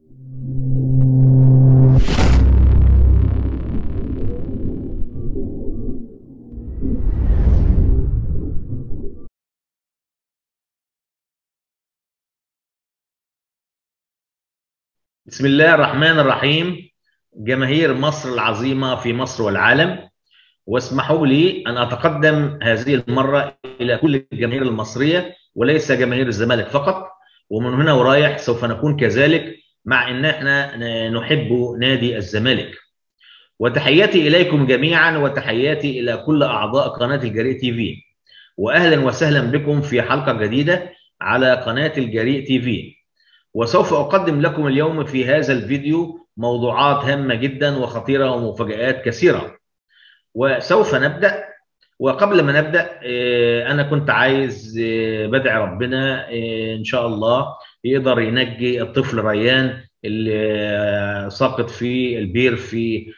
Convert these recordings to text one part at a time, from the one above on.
بسم الله الرحمن الرحيم جماهير مصر العظيمة في مصر والعالم واسمحوا لي أن أتقدم هذه المرة إلى كل الجماهير المصرية وليس جماهير الزمالك فقط ومن هنا ورايح سوف نكون كذلك مع أن احنا نحب نادي الزمالك وتحياتي إليكم جميعا وتحياتي إلى كل أعضاء قناة الجريء تي في وأهلا وسهلا بكم في حلقة جديدة على قناة الجريء تي في وسوف أقدم لكم اليوم في هذا الفيديو موضوعات هامة جدا وخطيرة ومفاجآت كثيرة وسوف نبدأ وقبل ما نبدأ أنا كنت عايز بدعي ربنا إن شاء الله يقدر ينجي الطفل ريان اللي ساقط في البير في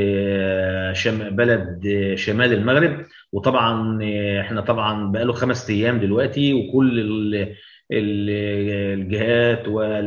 بلد شمال المغرب وطبعا احنا طبعا بقاله خمس ايام دلوقتي وكل الجهات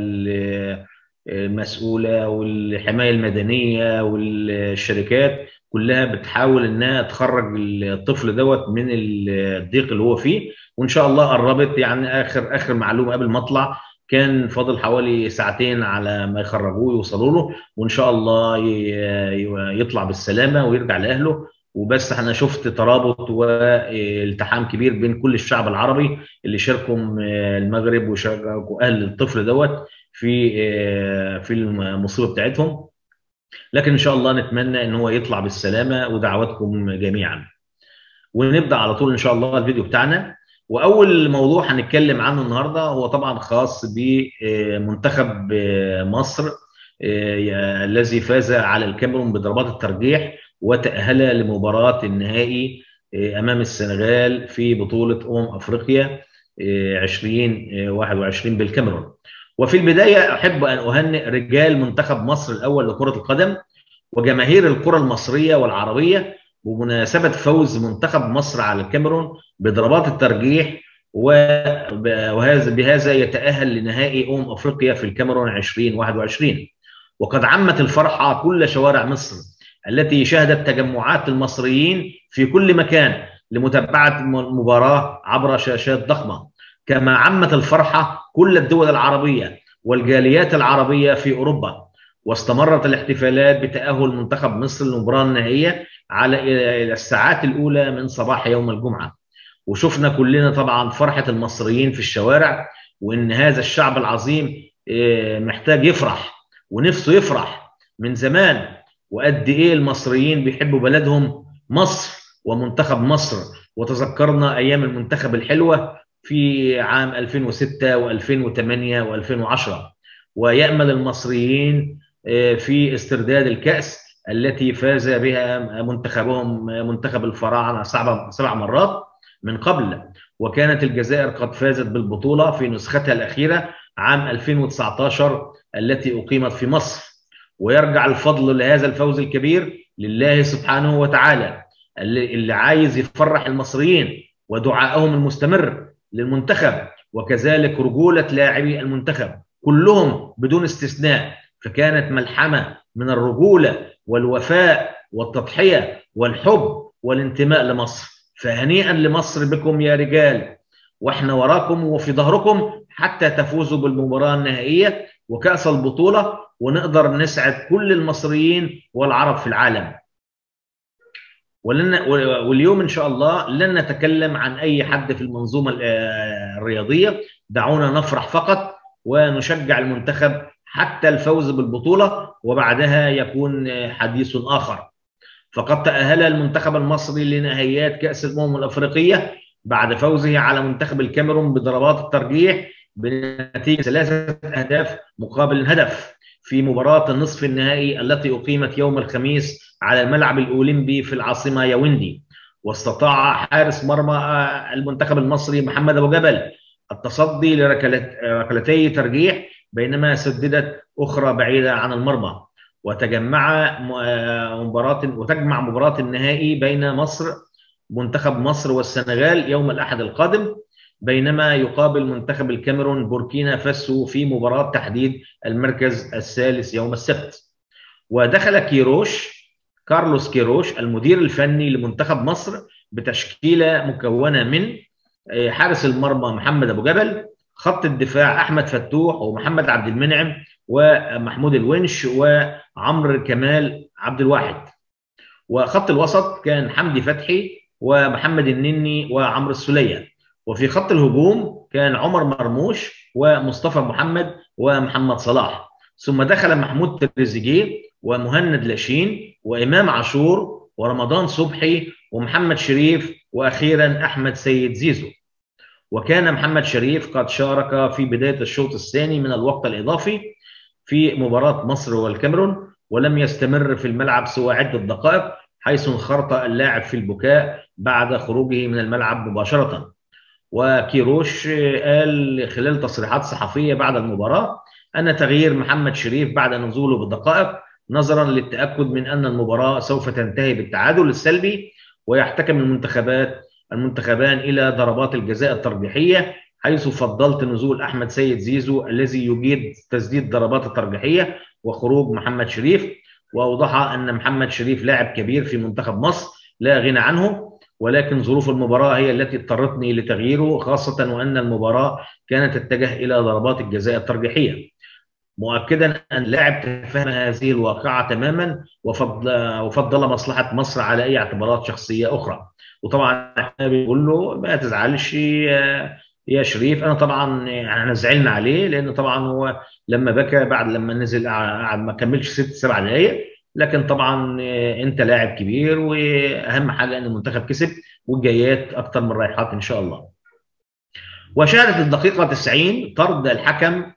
والمسؤوله والحمايه المدنيه والشركات كلها بتحاول انها تخرج الطفل دوت من الضيق اللي هو فيه وان شاء الله قربت يعني اخر اخر معلومه قبل ما اطلع كان فاضل حوالي ساعتين على ما يخرجوه يوصلوا له وان شاء الله يطلع بالسلامه ويرجع لاهله وبس انا شفت ترابط والتحام كبير بين كل الشعب العربي اللي شاركوا المغرب وشاركوا اهل الطفل دوت في في المصيبه بتاعتهم لكن ان شاء الله نتمنى ان هو يطلع بالسلامه ودعواتكم جميعا ونبدا على طول ان شاء الله الفيديو بتاعنا واول موضوع هنتكلم عنه النهارده هو طبعا خاص بمنتخب مصر الذي فاز على الكاميرون بضربات الترجيح وتأهل لمباراة النهائي أمام السنغال في بطولة أمم أفريقيا 2021 بالكاميرون وفي البداية أحب أن أهنئ رجال منتخب مصر الأول لكرة القدم وجماهير الكرة المصرية والعربية بمناسبة فوز منتخب مصر على الكاميرون بضربات الترجيح وهذا بهذا يتأهل لنهائي أمم أفريقيا في الكاميرون 2021 وقد عمت الفرحة كل شوارع مصر التي شهدت تجمعات المصريين في كل مكان لمتابعة المباراة عبر شاشات ضخمة كما عمت الفرحة كل الدول العربية والجاليات العربية في أوروبا واستمرت الاحتفالات بتأهل منتخب مصر للمباراة النهائية على إلى الساعات الأولى من صباح يوم الجمعة وشفنا كلنا طبعا فرحة المصريين في الشوارع وإن هذا الشعب العظيم محتاج يفرح ونفسه يفرح من زمان وقد ايه المصريين بيحبوا بلدهم مصر ومنتخب مصر وتذكرنا ايام المنتخب الحلوه في عام 2006 و2008 و2010 ويامل المصريين في استرداد الكاس التي فاز بها منتخبهم منتخب الفراعنه سبع سبع مرات من قبل وكانت الجزائر قد فازت بالبطوله في نسختها الاخيره عام 2019 التي اقيمت في مصر ويرجع الفضل لهذا الفوز الكبير لله سبحانه وتعالى اللي عايز يفرح المصريين ودعائهم المستمر للمنتخب وكذلك رجولة لاعبي المنتخب كلهم بدون استثناء فكانت ملحمة من الرجولة والوفاء والتضحية والحب والانتماء لمصر فهنيئا لمصر بكم يا رجال واحنا وراكم وفي ظهركم حتى تفوزوا بالمباراة النهائية وكأس البطولة ونقدر نسعد كل المصريين والعرب في العالم ولن واليوم ان شاء الله لن نتكلم عن اي حد في المنظومه الرياضيه دعونا نفرح فقط ونشجع المنتخب حتى الفوز بالبطوله وبعدها يكون حديث اخر فقد تاهل المنتخب المصري لنهائيات كاس الامم الافريقيه بعد فوزه على منتخب الكاميرون بضربات الترجيح بنتيجه ثلاثه اهداف مقابل هدف في مباراة النصف النهائي التي أقيمت يوم الخميس على الملعب الأولمبي في العاصمة ياوندي واستطاع حارس مرمى المنتخب المصري محمد أبو جبل التصدي لركلتي ترجيح بينما سددت أخرى بعيدة عن المرمى وتجمع مباراة وتجمع مباراة النهائي بين مصر منتخب مصر والسنغال يوم الأحد القادم بينما يقابل منتخب الكاميرون بوركينا فاسو في مباراة تحديد المركز الثالث يوم السبت ودخل كيروش كارلوس كيروش المدير الفني لمنتخب مصر بتشكيلة مكونة من حارس المرمى محمد أبو جبل خط الدفاع أحمد فتوح ومحمد عبد المنعم ومحمود الونش وعمرو كمال عبد الواحد وخط الوسط كان حمدي فتحي ومحمد النني وعمرو السليه وفي خط الهجوم كان عمر مرموش ومصطفى محمد ومحمد صلاح ثم دخل محمود تريزيجيه ومهند لاشين وامام عاشور ورمضان صبحي ومحمد شريف واخيرا احمد سيد زيزو وكان محمد شريف قد شارك في بدايه الشوط الثاني من الوقت الاضافي في مباراه مصر والكاميرون ولم يستمر في الملعب سوى عده دقائق حيث انخرط اللاعب في البكاء بعد خروجه من الملعب مباشره وكيروش قال خلال تصريحات صحفيه بعد المباراه ان تغيير محمد شريف بعد نزوله بدقائق نظرا للتاكد من ان المباراه سوف تنتهي بالتعادل السلبي ويحتكم المنتخبات المنتخبان الى ضربات الجزاء الترجيحيه حيث فضلت نزول احمد سيد زيزو الذي يجيد تسديد ضربات الترجيحيه وخروج محمد شريف واوضح ان محمد شريف لاعب كبير في منتخب مصر لا غنى عنه ولكن ظروف المباراه هي التي اضطرتني لتغييره خاصه وان المباراه كانت تتجه الى ضربات الجزاء الترجيحيه مؤكدا ان اللاعب تفهم هذه الواقعه تماما وفضل وفضل مصلحه مصر على اي اعتبارات شخصيه اخرى وطبعا احنا بنقول له ما تزعلش يا شريف انا طبعا احنا زعلنا عليه لان طبعا هو لما بكى بعد لما نزل قعد ما كملش ست سبع دقائق لكن طبعا انت لاعب كبير واهم حاجه ان المنتخب كسب والجايات اكتر من رايحات ان شاء الله. وشهدت الدقيقه 90 طرد الحكم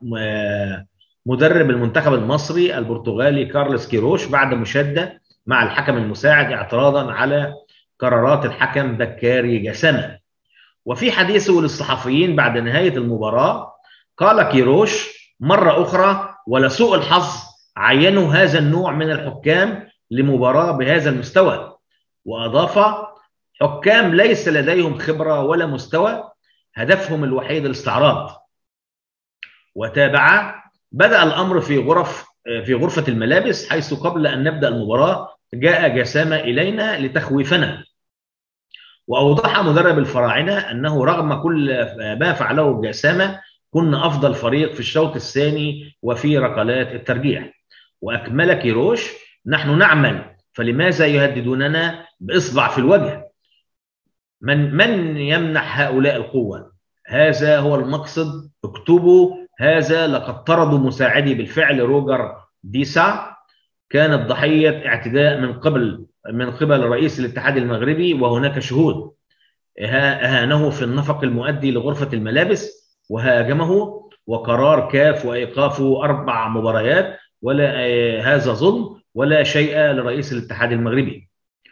مدرب المنتخب المصري البرتغالي كارلوس كيروش بعد مشاده مع الحكم المساعد اعتراضا على قرارات الحكم بكاري جسامه. وفي حديثه للصحفيين بعد نهايه المباراه قال كيروش مره اخرى ولسوء الحظ عينوا هذا النوع من الحكام لمباراه بهذا المستوى واضاف حكام ليس لديهم خبره ولا مستوى هدفهم الوحيد الاستعراض وتابع بدا الامر في غرف في غرفه الملابس حيث قبل ان نبدا المباراه جاء جسامه الينا لتخويفنا واوضح مدرب الفراعنه انه رغم كل ما فعله جسامه كنا افضل فريق في الشوط الثاني وفي ركلات الترجيح واكمل كيروش نحن نعمل فلماذا يهددوننا باصبع في الوجه من من يمنح هؤلاء القوه هذا هو المقصد اكتبوا هذا لقد طردوا مساعدي بالفعل روجر ديسا كانت ضحيه اعتداء من قبل من قبل رئيس الاتحاد المغربي وهناك شهود اهانه في النفق المؤدي لغرفه الملابس وهاجمه وقرار كاف وايقافه اربع مباريات ولا هذا ظلم ولا شيء لرئيس الاتحاد المغربي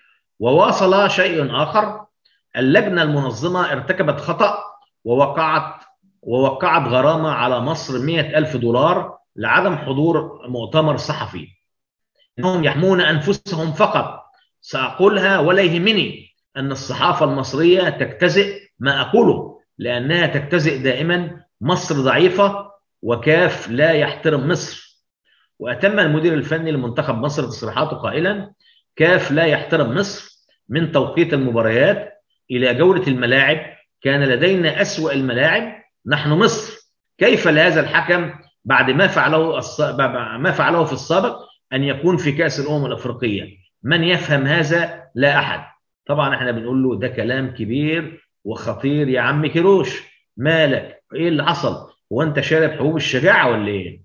وواصل شيء آخر اللجنة المنظمة ارتكبت خطأ ووقعت ووقعت غرامة على مصر 100 ألف دولار لعدم حضور مؤتمر صحفي إنهم يحمون أنفسهم فقط سأقولها ولا يهمني أن الصحافة المصرية تجتزئ ما أقوله لأنها تجتزئ دائما مصر ضعيفة وكاف لا يحترم مصر وأتم المدير الفني لمنتخب مصر تصريحاته قائلا كاف لا يحترم مصر من توقيت المباريات إلى جودة الملاعب كان لدينا أسوأ الملاعب نحن مصر كيف لهذا الحكم بعد ما فعله الص... ما فعله في السابق أن يكون في كأس الأمم الأفريقية من يفهم هذا لا أحد طبعا احنا بنقول له ده كلام كبير وخطير يا عم كيروش مالك ايه اللي حصل هو انت شارب حبوب الشجاعه ولا ايه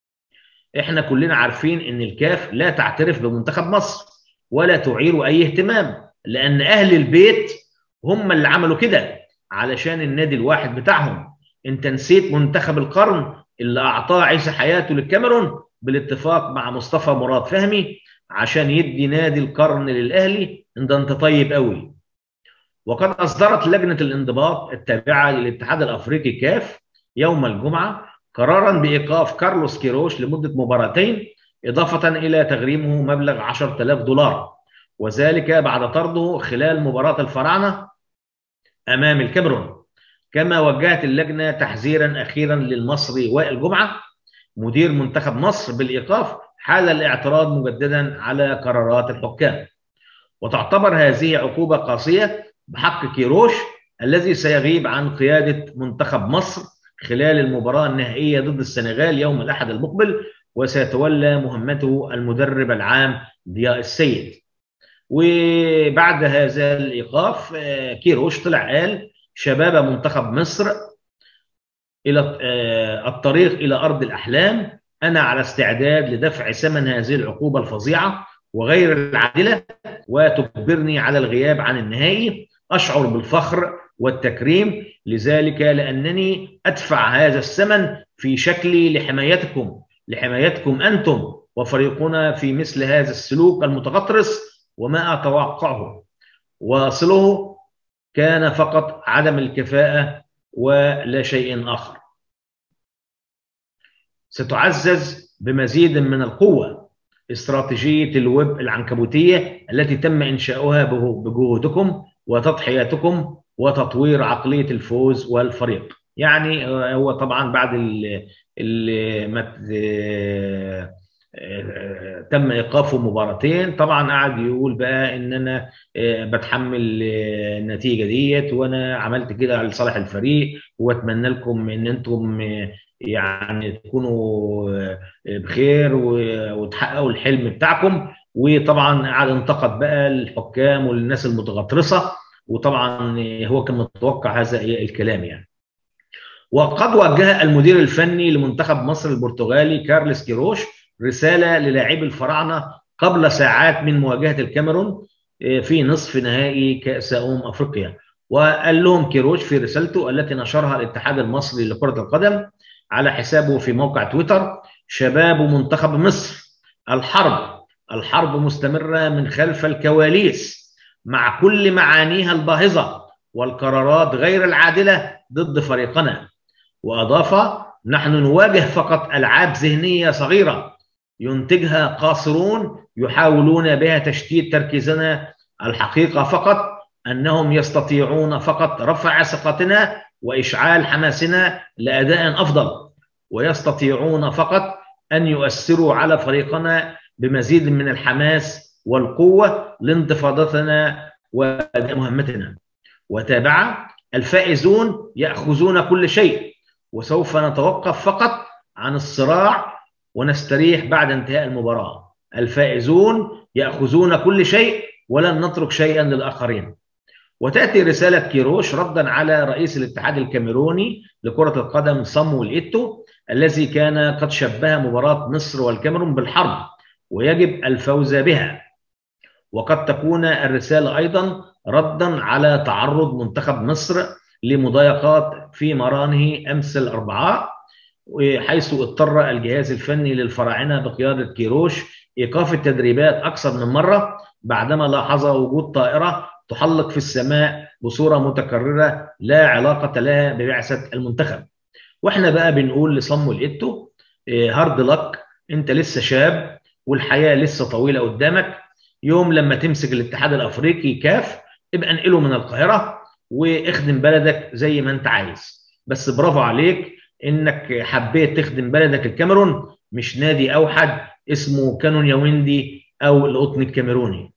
احنا كلنا عارفين ان الكاف لا تعترف بمنتخب مصر ولا تعير اي اهتمام لان اهل البيت هم اللي عملوا كده علشان النادي الواحد بتاعهم انت نسيت منتخب القرن اللي اعطاه عيسى حياته للكاميرون بالاتفاق مع مصطفى مراد فهمي عشان يدي نادي القرن للاهلي ده انت طيب قوي وقد اصدرت لجنه الانضباط التابعه للاتحاد الافريقي كاف يوم الجمعه قرارا بايقاف كارلوس كيروش لمده مباراتين اضافه الى تغريمه مبلغ 10000 دولار وذلك بعد طرده خلال مباراه الفراعنه امام الكاميرون كما وجهت اللجنه تحذيرا اخيرا للمصري وائل جمعه مدير منتخب مصر بالايقاف حال الاعتراض مجددا على قرارات الحكام وتعتبر هذه عقوبه قاسيه بحق كيروش الذي سيغيب عن قياده منتخب مصر خلال المباراه النهائيه ضد السنغال يوم الاحد المقبل وسيتولى مهمته المدرب العام ضياء السيد وبعد هذا الايقاف كيروش طلع قال شباب منتخب مصر الى الطريق الى ارض الاحلام انا على استعداد لدفع ثمن هذه العقوبه الفظيعه وغير العادله وتجبرني على الغياب عن النهائي اشعر بالفخر والتكريم لذلك لانني ادفع هذا الثمن في شكلي لحمايتكم لحمايتكم انتم وفريقنا في مثل هذا السلوك المتغطرس وما اتوقعه واصله كان فقط عدم الكفاءه ولا شيء اخر. ستعزز بمزيد من القوه استراتيجيه الويب العنكبوتيه التي تم انشاؤها بجهودكم وتضحياتكم وتطوير عقليه الفوز والفريق. يعني هو طبعا بعد اللي تم ايقافه مباراتين طبعا قعد يقول بقى ان انا بتحمل النتيجه ديت وانا عملت كده لصالح الفريق واتمنى لكم ان انتم يعني تكونوا بخير وتحققوا الحلم بتاعكم وطبعا قعد انتقد بقى الحكام والناس المتغطرسه وطبعا هو كان متوقع هذا الكلام يعني وقد وجه المدير الفني لمنتخب مصر البرتغالي كارلس كيروش رساله للاعبي الفراعنه قبل ساعات من مواجهه الكاميرون في نصف نهائي كاس امم افريقيا وقال لهم كيروش في رسالته التي نشرها الاتحاد المصري لكره القدم على حسابه في موقع تويتر شباب منتخب مصر الحرب الحرب مستمره من خلف الكواليس مع كل معانيها الباهظه والقرارات غير العادله ضد فريقنا واضاف نحن نواجه فقط العاب ذهنيه صغيره ينتجها قاصرون يحاولون بها تشتيت تركيزنا الحقيقه فقط انهم يستطيعون فقط رفع ثقتنا واشعال حماسنا لاداء افضل ويستطيعون فقط ان يؤثروا على فريقنا بمزيد من الحماس والقوه لانتفاضتنا واداء مهمتنا وتابع الفائزون ياخذون كل شيء وسوف نتوقف فقط عن الصراع ونستريح بعد انتهاء المباراه الفائزون ياخذون كل شيء ولن نترك شيئا للاخرين وتاتي رساله كيروش ردا على رئيس الاتحاد الكاميروني لكره القدم صامويل ايتو الذي كان قد شبه مباراه مصر والكاميرون بالحرب ويجب الفوز بها وقد تكون الرساله ايضا ردا على تعرض منتخب مصر لمضايقات في مرانه امس الاربعاء حيث اضطر الجهاز الفني للفراعنه بقياده كيروش ايقاف التدريبات اكثر من مره بعدما لاحظ وجود طائره تحلق في السماء بصوره متكرره لا علاقه لها ببعثه المنتخب. واحنا بقى بنقول لصمويل ايتو هارد لك انت لسه شاب والحياه لسه طويله قدامك يوم لما تمسك الاتحاد الافريقي كاف ابقى انقله من القاهره واخدم بلدك زي ما انت عايز بس برافو عليك انك حبيت تخدم بلدك الكاميرون مش نادي اوحد اسمه كانون ياوندي او القطن الكاميروني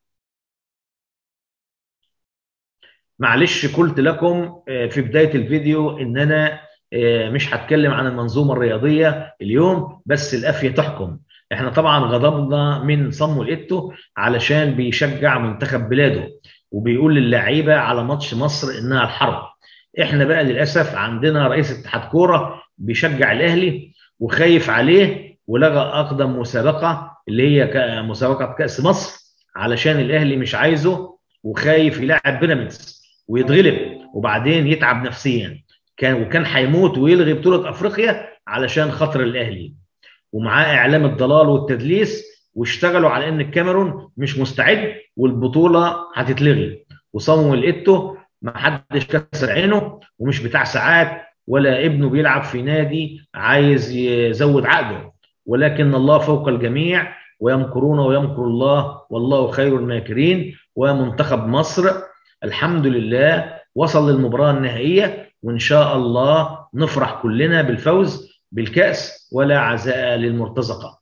معلش قلت لكم في بدايه الفيديو ان انا مش هتكلم عن المنظومه الرياضيه اليوم بس الافيه تحكم احنا طبعا غضبنا من صمو ايتو علشان بيشجع منتخب بلاده وبيقول للعيبه على ماتش مصر انها الحرب احنا بقى للاسف عندنا رئيس اتحاد كوره بيشجع الاهلي وخايف عليه ولغى اقدم مسابقه اللي هي مسابقه كاس مصر علشان الاهلي مش عايزه وخايف يلعب بيراميدز ويتغلب وبعدين يتعب نفسيا كان وكان هيموت ويلغي بطوله افريقيا علشان خاطر الاهلي ومعاه اعلام الضلال والتدليس واشتغلوا على ان الكاميرون مش مستعد والبطوله هتتلغي وصمويل ايتو ما حدش كسر عينه ومش بتاع ساعات ولا ابنه بيلعب في نادي عايز يزود عقده ولكن الله فوق الجميع ويمكرون ويمكر الله والله خير الماكرين ومنتخب مصر الحمد لله وصل للمباراه النهائيه وان شاء الله نفرح كلنا بالفوز بالكاس ولا عزاء للمرتزقه.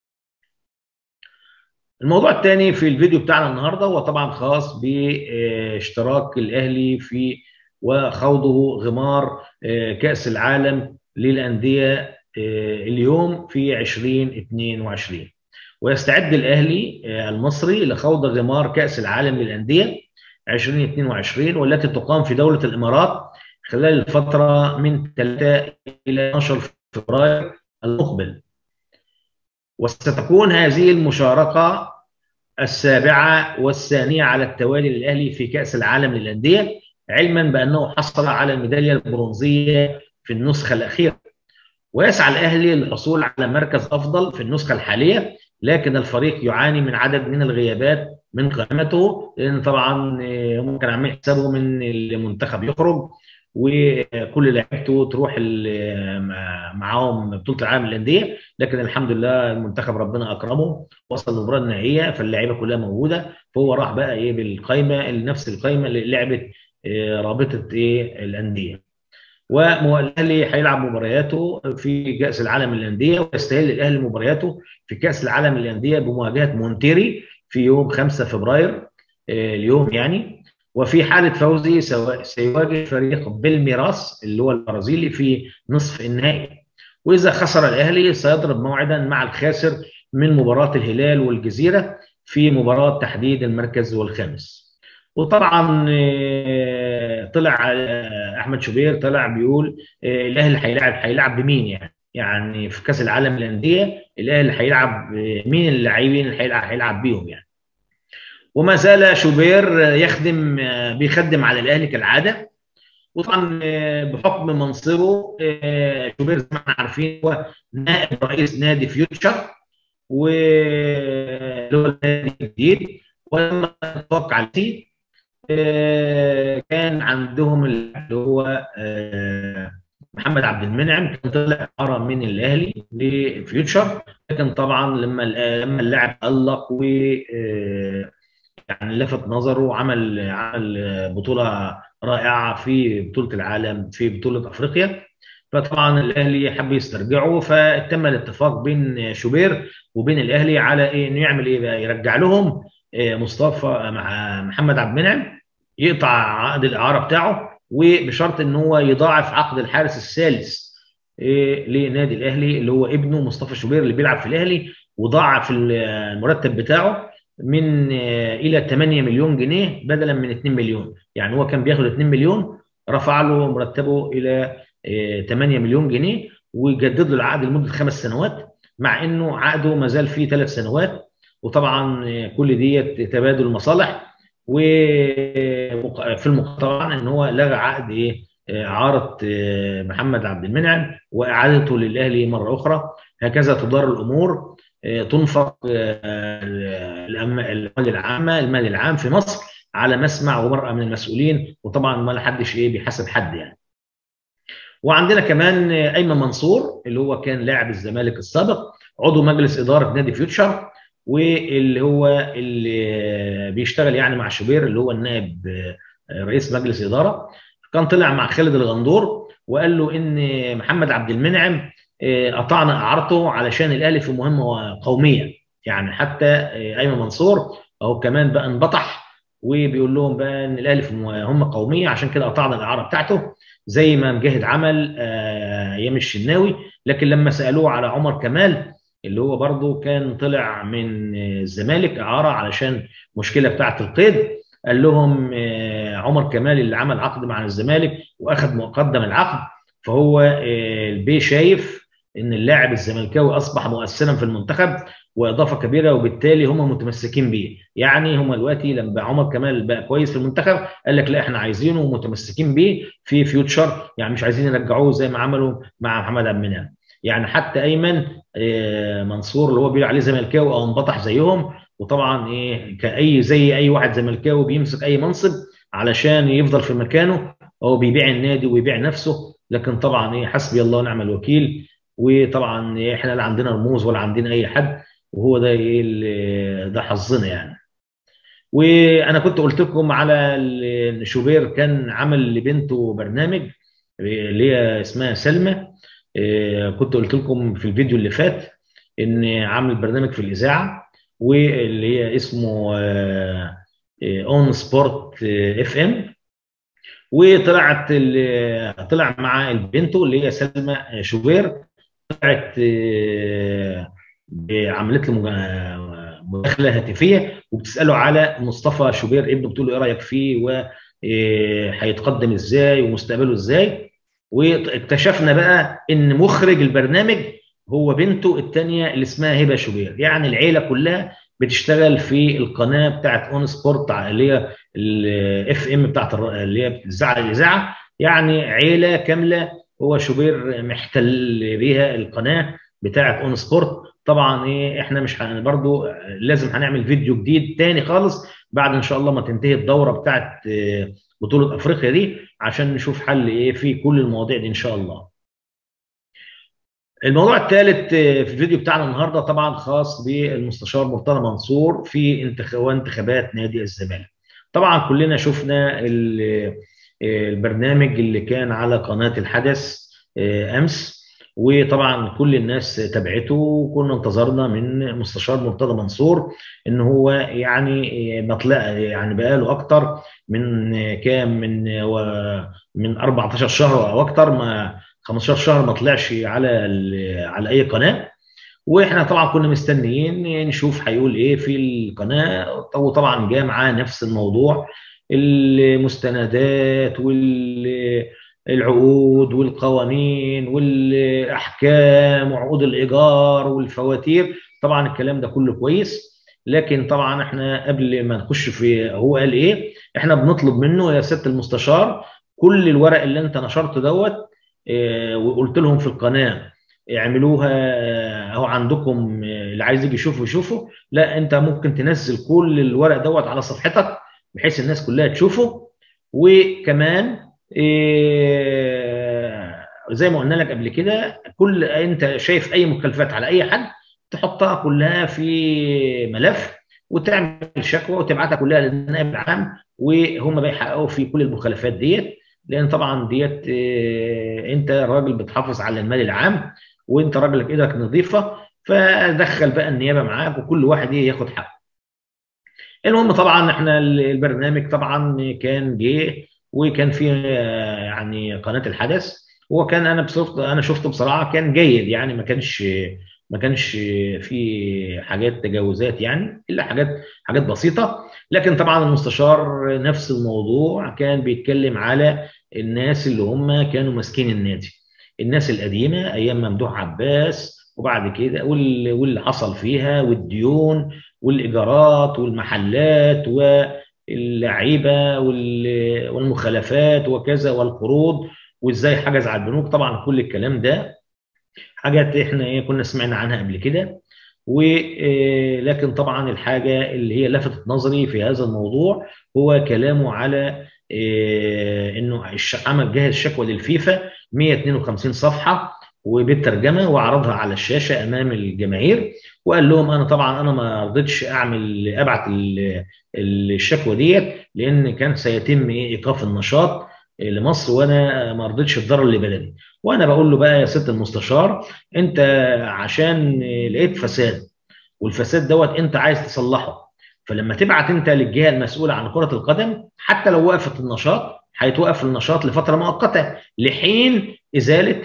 الموضوع الثاني في الفيديو بتاعنا النهارده هو طبعا خاص باشتراك الاهلي في وخوضه غمار كاس العالم للانديه اليوم في 2022 ويستعد الاهلي المصري لخوض غمار كاس العالم للانديه 2022 والتي تقام في دوله الامارات خلال الفتره من 3 الى 12 فبراير المقبل وستكون هذه المشاركه السابعه والثانيه على التوالي للاهلي في كاس العالم للانديه علما بانه حصل على الميداليه البرونزيه في النسخه الاخيره ويسعى الاهلي للحصول على مركز افضل في النسخه الحاليه لكن الفريق يعاني من عدد من الغيابات من قائمته لان طبعا هم كانوا عاملين حسابهم ان المنتخب يخرج وكل لعيبته تروح معاهم بطوله العالم للانديه لكن الحمد لله المنتخب ربنا اكرمه وصل للمباراه النهائيه فاللعيبه كلها موجوده فهو راح بقى ايه بالقائمه نفس القائمه اللي لعبت رابطه ايه الانديه والاهلي هيلعب مبارياته في كاس العالم للانديه ويستهل الاهلي مبارياته في كاس العالم للانديه بمواجهه مونتيري في يوم 5 فبراير اليوم يعني وفي حاله فوزه سيواجه فريق بالميراس اللي هو البرازيلي في نصف النهائي واذا خسر الاهلي سيضرب موعدا مع الخاسر من مباراه الهلال والجزيره في مباراه تحديد المركز والخامس وطبعا طلع احمد شوبير طلع بيقول الاهلي هيلاعب هيلاعب بمين يعني يعني في كاس العالم للانديه الاهلي هيلعب مين اللاعبين اللي هيلعب هيلعب بيهم يعني وما زال شوبير يخدم بيخدم على الاهلي كالعاده وطبعا بحكم منصبه شوبير زي ما احنا عارفين هو نائب رئيس نادي فيوتشر واللي هو النادي الجديد ولما اتوقع عليه كان عندهم اللي هو محمد عبد المنعم كان طلع اعاره من الاهلي لفيوتشر لكن طبعا لما لما اللاعب تالق و يعني لفت نظره وعمل عمل بطوله رائعه في بطوله العالم في بطوله افريقيا فطبعا الاهلي حب يسترجعه فتم الاتفاق بين شوبير وبين الاهلي على ايه انه يعمل ايه بقى يرجع لهم مصطفى مع محمد عبد المنعم يقطع عقد الاعاره بتاعه وبشرط ان هو يضاعف عقد الحارس الثالث لنادي الاهلي اللي هو ابنه مصطفى شوبير اللي بيلعب في الاهلي وضاعف المرتب بتاعه من الى 8 مليون جنيه بدلا من 2 مليون يعني هو كان بياخد 2 مليون رفع له مرتبه الى 8 مليون جنيه وجدد له العقد لمده خمس سنوات مع انه عقده ما زال فيه ثلاث سنوات وطبعا كل ديت تبادل مصالح وفي المقطع ان هو لغى عقد ايه اعاره محمد عبد المنعم واعادته للاهلي مره اخرى هكذا تدار الامور تنفق المال العامه المال العام في مصر على مسمع ومرأة من المسؤولين وطبعا ما حدش ايه بيحاسب حد يعني وعندنا كمان ايمن منصور اللي هو كان لاعب الزمالك السابق عضو مجلس اداره نادي فيوتشر واللي هو اللي بيشتغل يعني مع شوبير اللي هو النائب رئيس مجلس اداره كان طلع مع خالد الغندور وقال له ان محمد عبد المنعم قطعنا اعارته علشان الاهلي في مهمه قوميه يعني حتى ايمن منصور اهو كمان بقى انبطح وبيقول لهم بقى ان الاهلي في مهمه قوميه عشان كده قطعنا الاعاره بتاعته زي ما مجاهد عمل ايام الشناوي لكن لما سالوه على عمر كمال اللي هو برضه كان طلع من الزمالك اعاره علشان مشكله بتاعه القيد قال لهم عمر كمال اللي عمل عقد مع الزمالك واخذ مقدم العقد فهو البي شايف ان اللاعب الزملكاوي اصبح مؤثرا في المنتخب واضافه كبيره وبالتالي هم متمسكين بيه يعني هم دلوقتي لما عمر كمال بقى كويس في المنتخب قال لك لا احنا عايزينه ومتمسكين بيه في فيوتشر يعني مش عايزين يرجعوه زي ما عملوا مع محمد عبد المنعم يعني حتى ايمن منصور اللي هو بيقول عليه زملكاوي او انبطح زيهم وطبعا ايه كاي زي اي واحد زملكاوي بيمسك اي منصب علشان يفضل في مكانه هو بيبيع النادي ويبيع نفسه لكن طبعا ايه حسبي الله ونعم الوكيل وطبعا احنا لا عندنا رموز ولا عندنا اي حد وهو ده ايه ده حظنا يعني وانا كنت قلت لكم على ان شوبير كان عمل لبنته برنامج اللي هي اسمها سلمى كنت قلت لكم في الفيديو اللي فات ان عامل برنامج في الاذاعه واللي هي اسمه اون سبورت اف ام وطلعت طلع مع البنتو اللي هي سلمى شوبير طلعت عملت له مداخله هاتفيه وبتساله على مصطفى شوبير ابنه بتقول له ايه رايك فيه وهيتقدم ازاي ومستقبله ازاي واكتشفنا بقى ان مخرج البرنامج هو بنته الثانيه اللي اسمها هبه شوبير يعني العيله كلها بتشتغل في القناه بتاعت اون سبورت اللي هي الاف ام بتاعت اللي هي بتذاع الاذاعه يعني عيله كامله هو شوبير محتل بيها القناه بتاعت اون سبورت طبعا ايه احنا مش برضو لازم هنعمل فيديو جديد تاني خالص بعد ان شاء الله ما تنتهي الدوره بتاعت بطوله افريقيا دي عشان نشوف حل ايه في كل المواضيع دي ان شاء الله الموضوع الثالث في الفيديو بتاعنا النهارده طبعا خاص بالمستشار مرتضى منصور في انتخابات نادي الزمالك. طبعا كلنا شفنا البرنامج اللي كان على قناه الحدث امس وطبعا كل الناس تابعته وكنا انتظرنا من مستشار مرتضى منصور ان هو يعني مطلع يعني بقاله اكتر من كام من من 14 شهر او اكتر ما 15 شهر ما طلعش على على اي قناه واحنا طبعا كنا مستنيين نشوف هيقول ايه في القناه وطبعا جاء معاه نفس الموضوع المستندات والعقود والقوانين والاحكام وعقود الايجار والفواتير طبعا الكلام ده كله كويس لكن طبعا احنا قبل ما نخش في هو قال ايه احنا بنطلب منه يا سياده المستشار كل الورق اللي انت نشرته دوت وقلت لهم في القناه اعملوها اهو عندكم اللي عايز يجي يشوفه يشوفه لا انت ممكن تنزل كل الورق دوت على صفحتك بحيث الناس كلها تشوفه وكمان زي ما قلنا لك قبل كده كل انت شايف اي مخالفات على اي حد تحطها كلها في ملف وتعمل شكوى وتبعتها كلها للنائب العام وهم بيحققوا في كل المخالفات ديت لان طبعا ديت انت راجل بتحافظ على المال العام وانت راجلك ايدك نظيفه فدخل بقى النيابه معاك وكل واحد ياخد حقه. المهم طبعا احنا البرنامج طبعا كان جه وكان في يعني قناه الحدث هو كان انا بصفت انا شفته بصراحه كان جيد يعني ما كانش ما كانش في حاجات تجاوزات يعني الا حاجات حاجات بسيطه لكن طبعا المستشار نفس الموضوع كان بيتكلم على الناس اللي هم كانوا ماسكين النادي الناس القديمه ايام ممدوح عباس وبعد كده واللي حصل فيها والديون والايجارات والمحلات واللعيبه والمخالفات وكذا والقروض وازاي حجز على البنوك طبعا كل الكلام ده حاجات احنا ايه كنا سمعنا عنها قبل كده ولكن طبعا الحاجه اللي هي لفتت نظري في هذا الموضوع هو كلامه على انه عمل جهز شكوى للفيفا 152 صفحه وبالترجمه وعرضها على الشاشه امام الجماهير وقال لهم انا طبعا انا ما رضيتش اعمل ابعت الشكوى ديت لان كان سيتم ايقاف النشاط لمصر وانا ما رضيتش الضرر لبلدي وانا بقول له بقى يا ست المستشار انت عشان لقيت فساد والفساد دوت انت عايز تصلحه فلما تبعت انت للجهه المسؤوله عن كره القدم حتى لو وقفت النشاط هيتوقف النشاط لفتره مؤقته لحين ازاله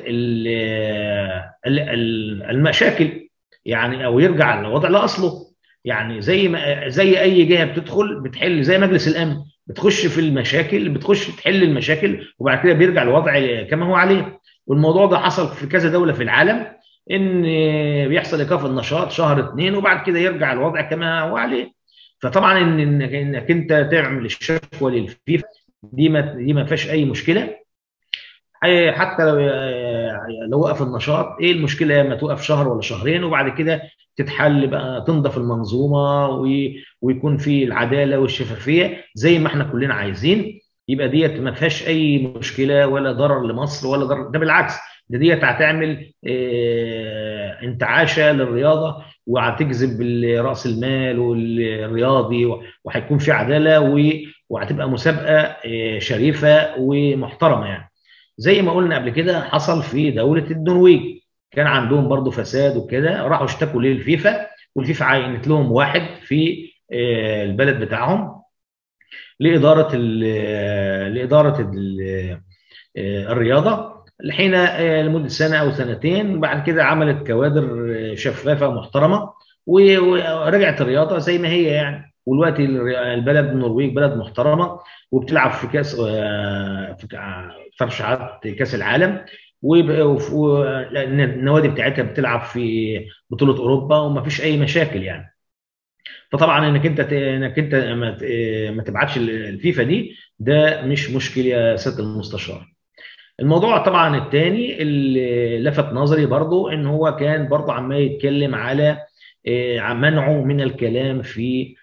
المشاكل يعني او يرجع الوضع لاصله يعني زي ما زي اي جهه بتدخل بتحل زي مجلس الامن بتخش في المشاكل بتخش تحل المشاكل وبعد كده بيرجع الوضع كما هو عليه والموضوع ده حصل في كذا دوله في العالم ان بيحصل ايقاف النشاط شهر اثنين وبعد كده يرجع الوضع كما هو عليه فطبعا ان انك, إنك انت تعمل الشكوى للفيفا دي ما دي ما فيهاش اي مشكله حتى لو لو وقف النشاط ايه المشكله لما توقف شهر ولا شهرين وبعد كده تتحل بقى تنضف المنظومه ويكون في العداله والشفافيه زي ما احنا كلنا عايزين يبقى ديت ما فيهاش اي مشكله ولا ضرر لمصر ولا ضرر ده بالعكس ده ديت هتعمل اه انتعاشه للرياضه وهتجذب راس المال والرياضي وهيكون في عداله وهتبقى مسابقه اه شريفه ومحترمه يعني زي ما قلنا قبل كده حصل في دوله النرويج كان عندهم برضو فساد وكده راحوا اشتكوا للفيفا والفيفا عينت لهم واحد في البلد بتاعهم لاداره لاداره الرياضه الحين لمده سنه او سنتين بعد كده عملت كوادر شفافه محترمه ورجعت الرياضه زي ما هي يعني والوقت البلد النرويج بلد محترمه وبتلعب في كاس في ترشيحات كاس العالم والنوادي بتاعتها بتلعب في بطوله اوروبا وما فيش اي مشاكل يعني فطبعا انك انت انك انت ما تبعتش الفيفا دي ده مش مشكله يا سياده المستشار الموضوع طبعا الثاني اللي لفت نظري برضو ان هو كان برضو عمال يتكلم على منعه من الكلام في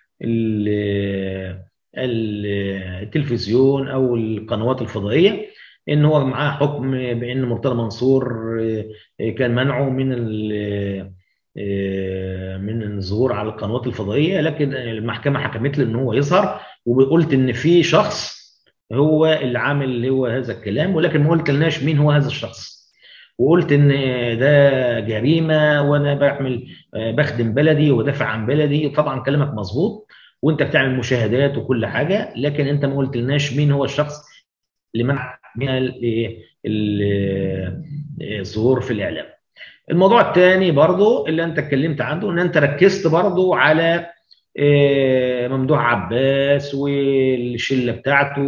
التلفزيون او القنوات الفضائيه ان هو معاه حكم بان مرتضى منصور كان منعه من من الظهور على القنوات الفضائيه لكن المحكمه حكمت له ان هو يظهر وقلت ان في شخص هو اللي عامل هو هذا الكلام ولكن ما قلتلناش مين هو هذا الشخص وقلت ان ده جريمه وانا بعمل بخدم بلدي ودافع عن بلدي طبعا كلامك مظبوط وانت بتعمل مشاهدات وكل حاجه لكن انت ما قلتلناش مين هو الشخص اللي منع من الظهور في الاعلام الموضوع الثاني برضو اللي انت اتكلمت عنه ان انت ركزت برضو على ممدوح عباس والشله بتاعته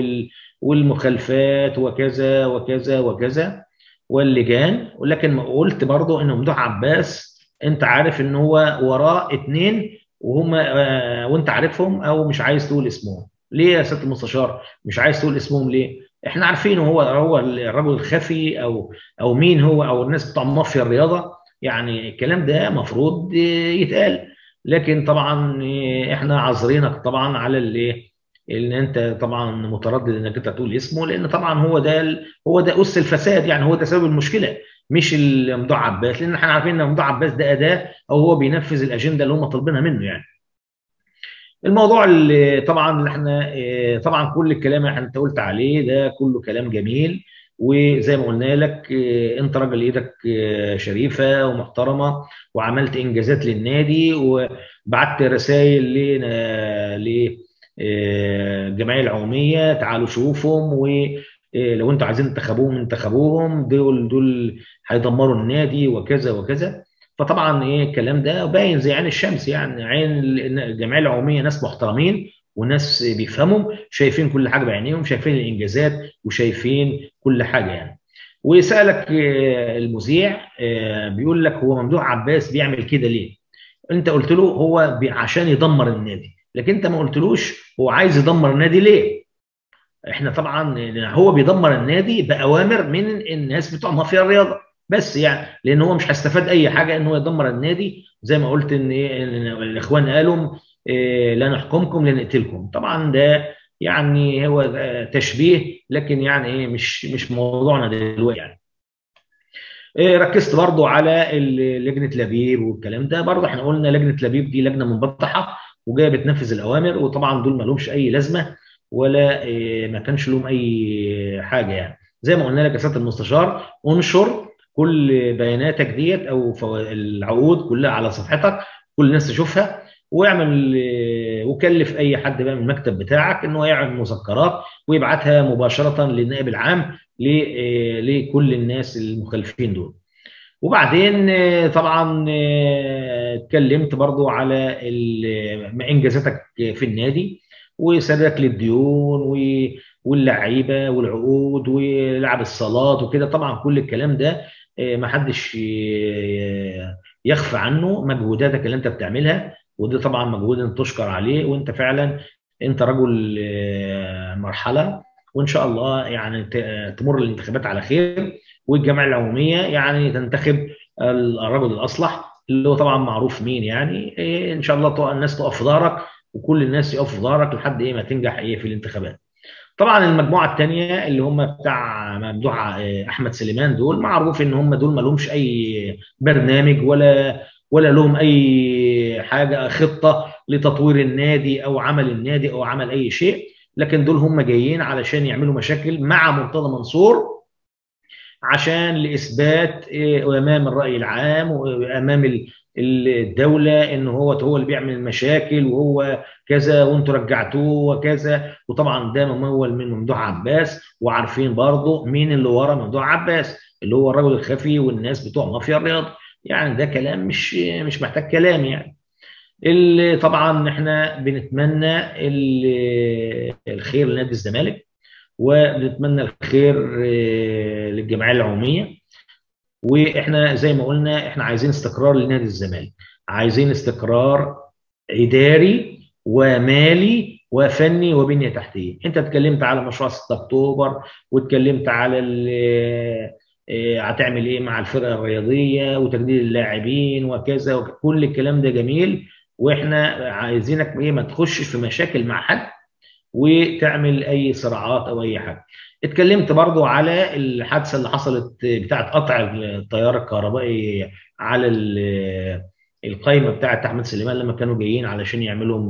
والمخالفات وكذا وكذا وكذا واللجان ولكن ما قلت برضو ان ممدوح عباس انت عارف ان هو وراه اثنين وهم وانت عارفهم او مش عايز تقول اسمهم ليه يا سياده المستشار مش عايز تقول اسمهم ليه احنا عارفين هو هو الرجل الخفي او او مين هو او الناس بتوع مافيا الرياضه يعني الكلام ده مفروض يتقال لكن طبعا احنا عذرينك طبعا على الايه ان انت طبعا متردد انك انت تقول اسمه لان طبعا هو ده هو ده اس الفساد يعني هو ده سبب المشكله مش ممدوح عباس لان احنا عارفين ان ممدوح عباس ده اداه او هو بينفذ الاجنده اللي هم طالبينها منه يعني الموضوع اللي طبعا اللي احنا طبعا كل الكلام اللي انت قلت عليه ده كله كلام جميل وزي ما قلنا لك انت راجل ايدك شريفه ومحترمه وعملت انجازات للنادي وبعت رسائل ل الجمعيه العموميه تعالوا شوفهم ولو انتوا عايزين تنتخبوهم انتخبوهم دول دول هيدمروا النادي وكذا وكذا فطبعا ايه الكلام ده باين زي عين الشمس يعني عين الجمعيه العموميه ناس محترمين وناس بيفهموا شايفين كل حاجه بعينيهم شايفين الانجازات وشايفين كل حاجه يعني وسالك المذيع بيقول لك هو ممدوح عباس بيعمل كده ليه؟ انت قلت له هو عشان يدمر النادي لكن انت ما قلتلوش هو عايز يدمر النادي ليه؟ احنا طبعا هو بيدمر النادي باوامر من الناس بتوع مافيا الرياضه بس يعني لان هو مش هيستفاد اي حاجه ان هو يدمر النادي زي ما قلت ان الاخوان قالوا لا نحكمكم لا نقتلكم طبعا ده يعني هو تشبيه لكن يعني ايه مش مش موضوعنا دلوقتي يعني ركزت برضو على لجنه لبيب والكلام ده برضو احنا قلنا لجنه لبيب دي لجنه منبطحه وجايه بتنفذ الاوامر وطبعا دول ما لهمش اي لازمه ولا ما كانش لهم اي حاجه يعني زي ما قلنا لك يا سياده المستشار انشر كل بياناتك ديت او العقود كلها على صفحتك كل الناس تشوفها واعمل وكلف اي حد بقى من المكتب بتاعك ان هو يعمل مذكرات ويبعتها مباشره للنائب العام لكل الناس المخالفين دول وبعدين طبعا اتكلمت برضو على انجازاتك في النادي وسدادك للديون واللعيبه والعقود ولعب الصالات وكده طبعا كل الكلام ده ما حدش يخفى عنه مجهوداتك اللي انت بتعملها وده طبعا مجهود انت تشكر عليه وانت فعلا انت رجل مرحله وان شاء الله يعني تمر الانتخابات على خير والجمعيه العموميه يعني تنتخب الرجل الاصلح اللي هو طبعا معروف مين يعني ان شاء الله الناس تقف في ظهرك وكل الناس يقفوا في ظهرك لحد ايه ما تنجح ايه في الانتخابات. طبعا المجموعه الثانيه اللي هم بتاع ممدوح احمد سليمان دول معروف ان هم دول ما لهمش اي برنامج ولا ولا لهم اي حاجه خطه لتطوير النادي او عمل النادي او عمل اي شيء لكن دول هم جايين علشان يعملوا مشاكل مع مرتضى منصور عشان لاثبات امام الراي العام وامام الدوله ان هو هو اللي بيعمل المشاكل وهو كذا وانتوا رجعتوه وكذا وطبعا ده ممول من ممدوح عباس وعارفين برضه مين اللي ورا ممدوح عباس اللي هو الرجل الخفي والناس بتوع مافيا الرياض يعني ده كلام مش مش محتاج كلام يعني اللي طبعا احنا بنتمنى الخير لنادي الزمالك وبنتمنى الخير للجمعيه العموميه واحنا زي ما قلنا احنا عايزين استقرار لنادي الزمالك عايزين استقرار اداري ومالي وفني وبنيه تحتيه انت اتكلمت على مشروع 6 اكتوبر واتكلمت على هتعمل ايه مع الفرقه الرياضيه وتجديد اللاعبين وكذا وكل الكلام ده جميل واحنا عايزينك ايه ما تخشش في مشاكل مع حد وتعمل اي صراعات او اي حاجه اتكلمت برضو على الحادثه اللي حصلت بتاعه قطع التيار الكهربائي على القايمه بتاعه احمد سليمان لما كانوا جايين علشان يعملوا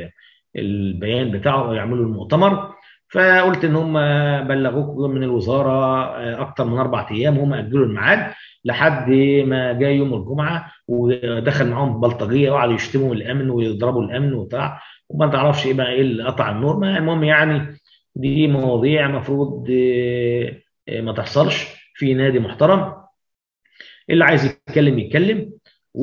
البيان بتاعه او يعملوا المؤتمر فقلت ان هم بلغوك من الوزاره اكتر من اربع ايام هم اجلوا الميعاد لحد ما جاء يوم الجمعه ودخل معاهم بلطجيه وقعدوا يشتموا الامن ويضربوا الامن وبتاع وما تعرفش ايه بقى ايه اللي قطع النور ما المهم يعني دي مواضيع المفروض ما تحصلش في نادي محترم اللي عايز يتكلم يتكلم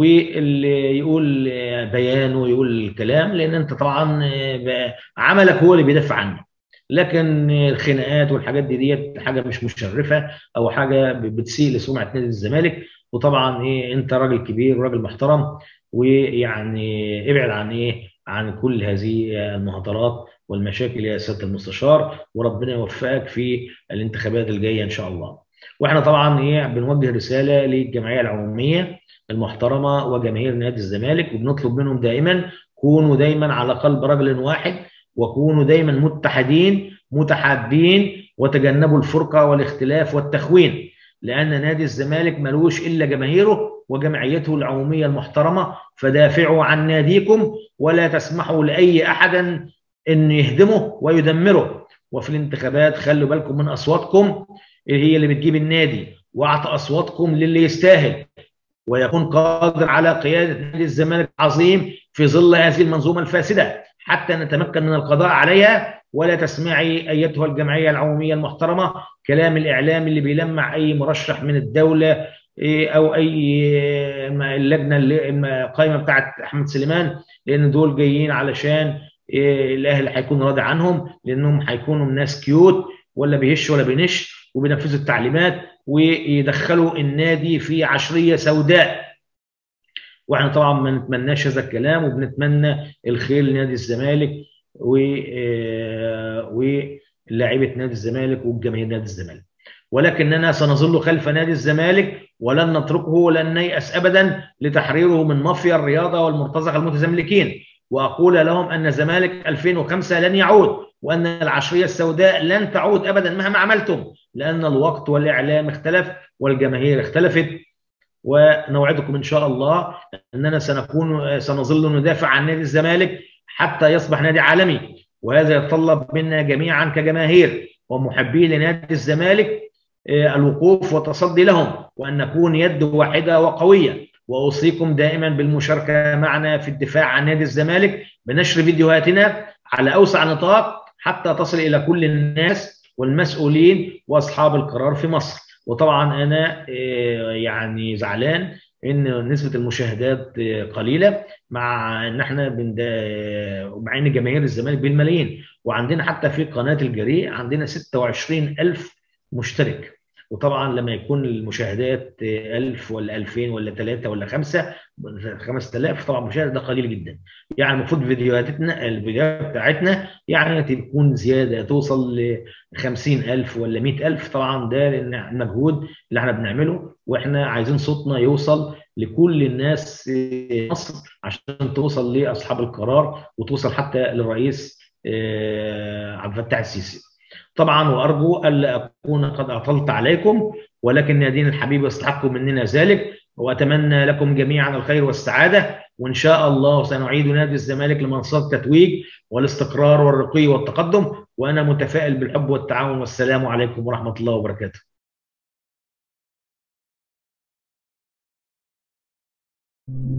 واللي يقول بيانه يقول الكلام لان انت طبعا عملك هو اللي بيدافع عنك لكن الخناقات والحاجات دي ديت حاجه مش مشرفه او حاجه بتسيء لسمعه نادي الزمالك وطبعا ايه انت راجل كبير وراجل محترم ويعني ابعد عن ايه عن كل هذه المهاترات والمشاكل يا سياده المستشار وربنا يوفقك في الانتخابات الجايه ان شاء الله. واحنا طبعا ايه بنوجه رساله للجمعيه العموميه المحترمه وجماهير نادي الزمالك وبنطلب منهم دائما كونوا دايما على قلب رجل واحد وكونوا دايما متحدين متحابين وتجنبوا الفرقه والاختلاف والتخوين لان نادي الزمالك ملوش الا جماهيره وجمعيته العموميه المحترمه فدافعوا عن ناديكم ولا تسمحوا لاي احد ان يهدمه ويدمره وفي الانتخابات خلوا بالكم من اصواتكم هي اللي بتجيب النادي واعطى اصواتكم للي يستاهل ويكون قادر على قياده نادي الزمالك العظيم في ظل هذه المنظومه الفاسده حتى نتمكن من القضاء عليها ولا تسمعي ايتها الجمعيه العموميه المحترمه كلام الاعلام اللي بيلمع اي مرشح من الدوله او اي اللجنه القائمه بتاعت احمد سليمان لان دول جايين علشان الاهلي هيكون راضي عنهم لانهم هيكونوا ناس كيوت ولا بيهش ولا بينش وبينفذوا التعليمات ويدخلوا النادي في عشريه سوداء واحنا طبعا ما نتمناش هذا الكلام وبنتمنى الخير لنادي الزمالك و ولاعيبه نادي الزمالك وجماهير نادي الزمالك ولكننا سنظل خلف نادي الزمالك ولن نتركه ولن نيأس ابدا لتحريره من مافيا الرياضه والمرتزقه المتزملكين واقول لهم ان الزمالك 2005 لن يعود وان العشريه السوداء لن تعود ابدا مهما عملتم لان الوقت والاعلام اختلف والجماهير اختلفت ونوعدكم ان شاء الله اننا سنكون سنظل ندافع عن نادي الزمالك حتى يصبح نادي عالمي وهذا يتطلب منا جميعا كجماهير ومحبي لنادي الزمالك الوقوف والتصدي لهم وان نكون يد واحده وقويه واوصيكم دائما بالمشاركه معنا في الدفاع عن نادي الزمالك بنشر فيديوهاتنا على اوسع نطاق حتى تصل الى كل الناس والمسؤولين واصحاب القرار في مصر وطبعا انا يعني زعلان ان نسبه المشاهدات قليله مع ان احنا مع ان جماهير الزمالك بالملايين وعندنا حتى في قناه الجريء عندنا 26000 مشترك وطبعا لما يكون المشاهدات 1000 ولا 2000 ولا 3 ولا 5 5000 طبعا مشاهد ده قليل جدا يعني المفروض فيديوهاتنا الفيديوهات بتاعتنا يعني تكون زياده توصل ل 50000 ولا 100000 طبعا ده المجهود اللي احنا بنعمله واحنا عايزين صوتنا يوصل لكل الناس في مصر عشان توصل لاصحاب القرار وتوصل حتى للرئيس عبد الفتاح السيسي طبعا وارجو الا اكون قد اطلت عليكم ولكن نادين الحبيب يستحق مننا ذلك واتمنى لكم جميعا الخير والسعاده وان شاء الله سنعيد نادي الزمالك لمنصات التتويج والاستقرار والرقي والتقدم وانا متفائل بالحب والتعاون والسلام عليكم ورحمه الله وبركاته you